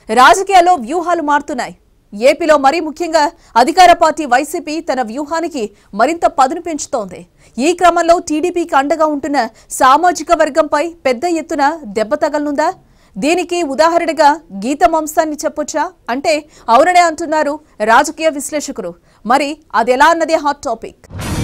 రాజకీయాల్లో వ్యూహాలు మారుతున్నాయి ఏపీలో మరీ ముఖ్యంగా అధికార పార్టీ వైసీపీ తన వ్యూహానికి మరింత పదును పెంచుతోంది ఈ క్రమంలో టీడీపీకి అండగా ఉంటున్న సామాజిక వర్గంపై పెద్ద ఎత్తున దెబ్బ తగలనుందా దీనికి ఉదాహరణగా గీతం అంశాన్ని చెప్పొచ్చా అంటే అవుననే అంటున్నారు రాజకీయ విశ్లేషకులు మరి అదెలా అన్నదే హాట్ టాపిక్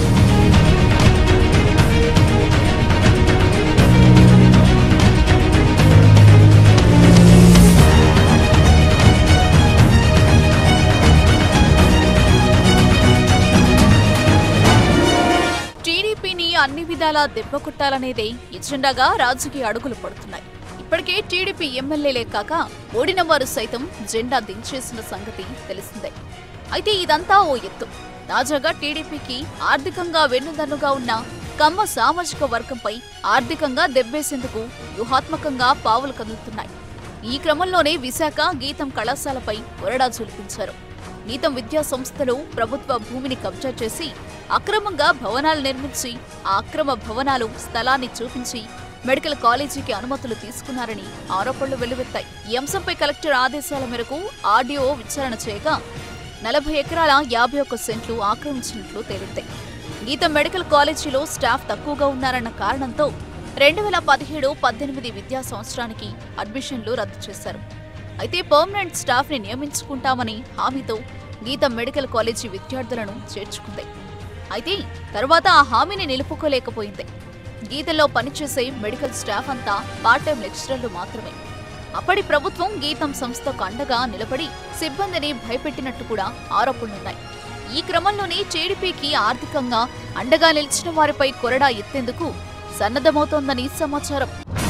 టీడీపీని అన్ని విధాలా దెబ్బకొట్టాలనేదే ఎజెండాగా రాజకీయ అడుగులు పడుతున్నాయి ఇప్పటికే టీడీపీ ఎమ్మెల్యేలే కాక ఓడిన వారు సైతం జెండా దించేసిన సంగతి తెలిసిందే అయితే ఇదంతా ఓ ఎత్తు తాజాగా టీడీపీకి ఆర్థికంగా వెన్నుదన్నుగా ఉన్న కమ్మ సామాజిక వర్గంపై ఆర్థికంగా దెబ్బేసేందుకు వ్యూహాత్మకంగా పావులు కదులుతున్నాయి ఈ క్రమంలోనే విశాఖ గీతం కళాశాలపై కొరడా చూపించారు గీతం విద్యా సంస్థలు ప్రభుత్వ భూమిని కబ్జా చేసి అక్రమంగా భవనాలు నిర్మించి ఆ అక్రమ భవనాలు స్థలాన్ని చూపించి మెడికల్ కాలేజీకి అనుమతులు తీసుకున్నారని ఆరోపణలు వెల్లువెత్తాయి ఈ అంశంపై కలెక్టర్ ఆదేశాల మేరకు ఆర్డీఓ విచారణ చేయగా నలభై ఎకరాల యాభై ఒక్క సెంట్లు ఆక్రమించినట్లు తేలింది గీతం మెడికల్ కాలేజీలో స్టాఫ్ తక్కువగా ఉన్నారన్న కారణంతో రెండు వేల పదిహేడు పద్దెనిమిది విద్యా సంవత్సరానికి అడ్మిషన్లు రద్దు చేశారు అయితే పర్మనెంట్ స్టాఫ్ ని నియమించుకుంటామని హామీతో గీతం మెడికల్ కాలేజీ విద్యార్థులను చేర్చుకుంది అయితే తర్వాత ఆ హామీని నిలుపుకోలేకపోయింది గీతంలో పనిచేసే మెడికల్ స్టాఫ్ అంతా పార్ట్ టైం లెక్చరర్లు మాత్రమే అప్పటి ప్రభుత్వం గీతం సంస్థకు అండగా నిలబడి సిబ్బందిని భయపెట్టినట్టు కూడా ఆరోపణలున్నాయి ఈ క్రమంలోనే టీడీపీకి ఆర్థికంగా అండగా నిలిచిన వారిపై కొరడా ఎత్తేందుకు సన్నద్ధమవుతోందని సమాచారం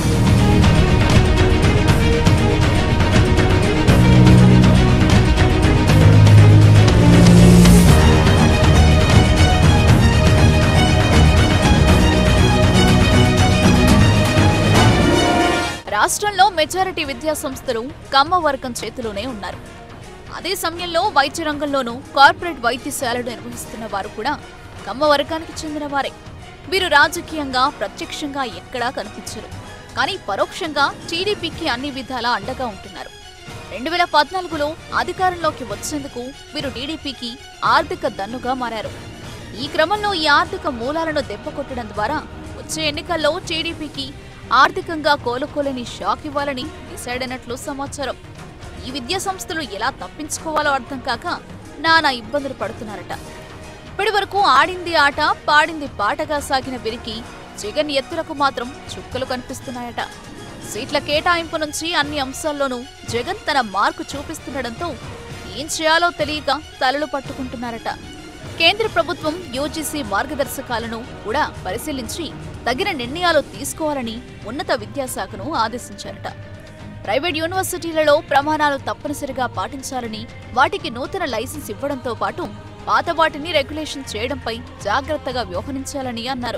రాష్ట్రంలో మెజారిటీ విద్యా సంస్థలు కమ్మ వర్గం చేతిలోనే ఉన్నారు అదే సమయంలో వైద్య రంగంలోనూ కార్పొరేట్ వైద్యశాలలు నిర్వహిస్తున్న వారు కూడా కమ్మ వర్గానికి చెందిన వారే వీరు రాజకీయంగా ప్రత్యక్షంగా ఎక్కడా కనిపించరు కానీ పరోక్షంగా టీడీపీకి అన్ని విధాలా అండగా ఉంటున్నారు రెండు వేల పద్నాలుగులో అధికారంలోకి వచ్చేందుకు వీరు టీడీపీకి ఆర్థిక దన్నుగా మారారు ఈ క్రమంలో ఈ ఆర్థిక మూలాలను దెబ్బకొట్టడం ద్వారా వచ్చే ఎన్నికల్లో టీడీపీకి ఆర్థికంగా కోలుకోలేని షాక్ ఇవ్వాలని డిసైడ్ అయినట్లు సమాచారం ఈ విద్యా సంస్థలు ఎలా తప్పించుకోవాలో అర్థం కాక నానా ఇబ్బందులు పడుతున్నారట ఇప్పటి వరకు ఆడింది ఆట పాడింది పాటగా సాగిన వీరికి జగన్ ఎత్తులకు మాత్రం చుక్కలు కనిపిస్తున్నాయట సీట్ల కేటాయింపు నుంచి అన్ని అంశాల్లోనూ జగన్ తన మార్కు చూపిస్తుండటంతో ఏం చేయాలో తెలియక తలలు పట్టుకుంటున్నారట కేంద్ర ప్రభుత్వం యూజీసీ మార్గదర్శకాలను కూడా పరిశీలించి తగిన నిర్ణయాలు తీసుకోవాలని ఉన్నత విద్యాశాఖను ఆదేశించారట ప్రైవేట్ యూనివర్సిటీలలో ప్రమాణాలు తప్పనిసరిగా పాటించాలని వాటికి నూతన లైసెన్స్ ఇవ్వడంతో పాటు పాత వాటిని రెగ్యులేషన్ చేయడంపై జాగ్రత్తగా వ్యవహరించాలని అన్నారు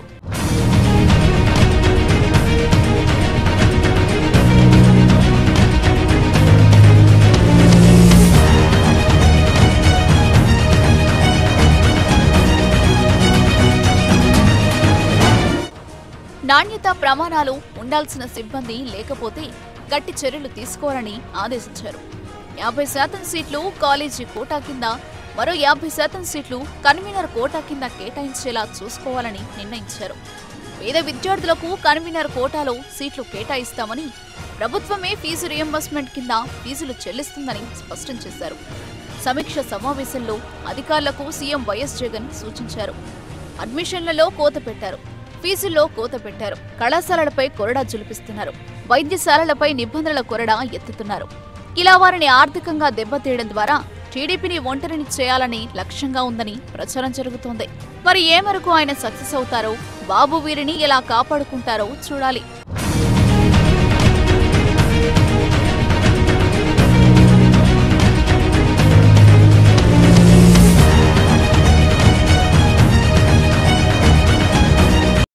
నాణ్యత ప్రమాణాలు ఉండాల్సిన సిబ్బంది లేకపోతే గట్టి చర్యలు తీసుకోవాలని ఆదేశించారు యాభై శాతం సీట్లు కాలేజీ కోటా కింద మరో యాభై శాతం సీట్లు కన్వీనర్ కోటా కింద కేటాయించేలా చూసుకోవాలని నిర్ణయించారు పేద విద్యార్థులకు కన్వీనర్ కోటాలో సీట్లు కేటాయిస్తామని ప్రభుత్వమే ఫీజు రియంబర్స్మెంట్ కింద ఫీజులు చెల్లిస్తుందని స్పష్టం చేశారు సమీక్ష సమావేశంలో అధికారులకు సీఎం వైఎస్ జగన్ సూచించారు అడ్మిషన్లలో కోత పెట్టారు ఫీజుల్లో కోత పెట్టారు కళాశాలలపై కొరడా జులిపిస్తున్నారు వైద్యశాలలపై నిబంధనల కొరడా ఎత్తుతున్నారు ఇలా వారిని ఆర్థికంగా దెబ్బతీయడం ద్వారా టీడీపీని ఒంటరిని చేయాలని లక్ష్యంగా ఉందని ప్రచారం జరుగుతోంది మరి ఏ మేరకు ఆయన సక్సెస్ అవుతారో బాబు వీరిని ఎలా కాపాడుకుంటారో చూడాలి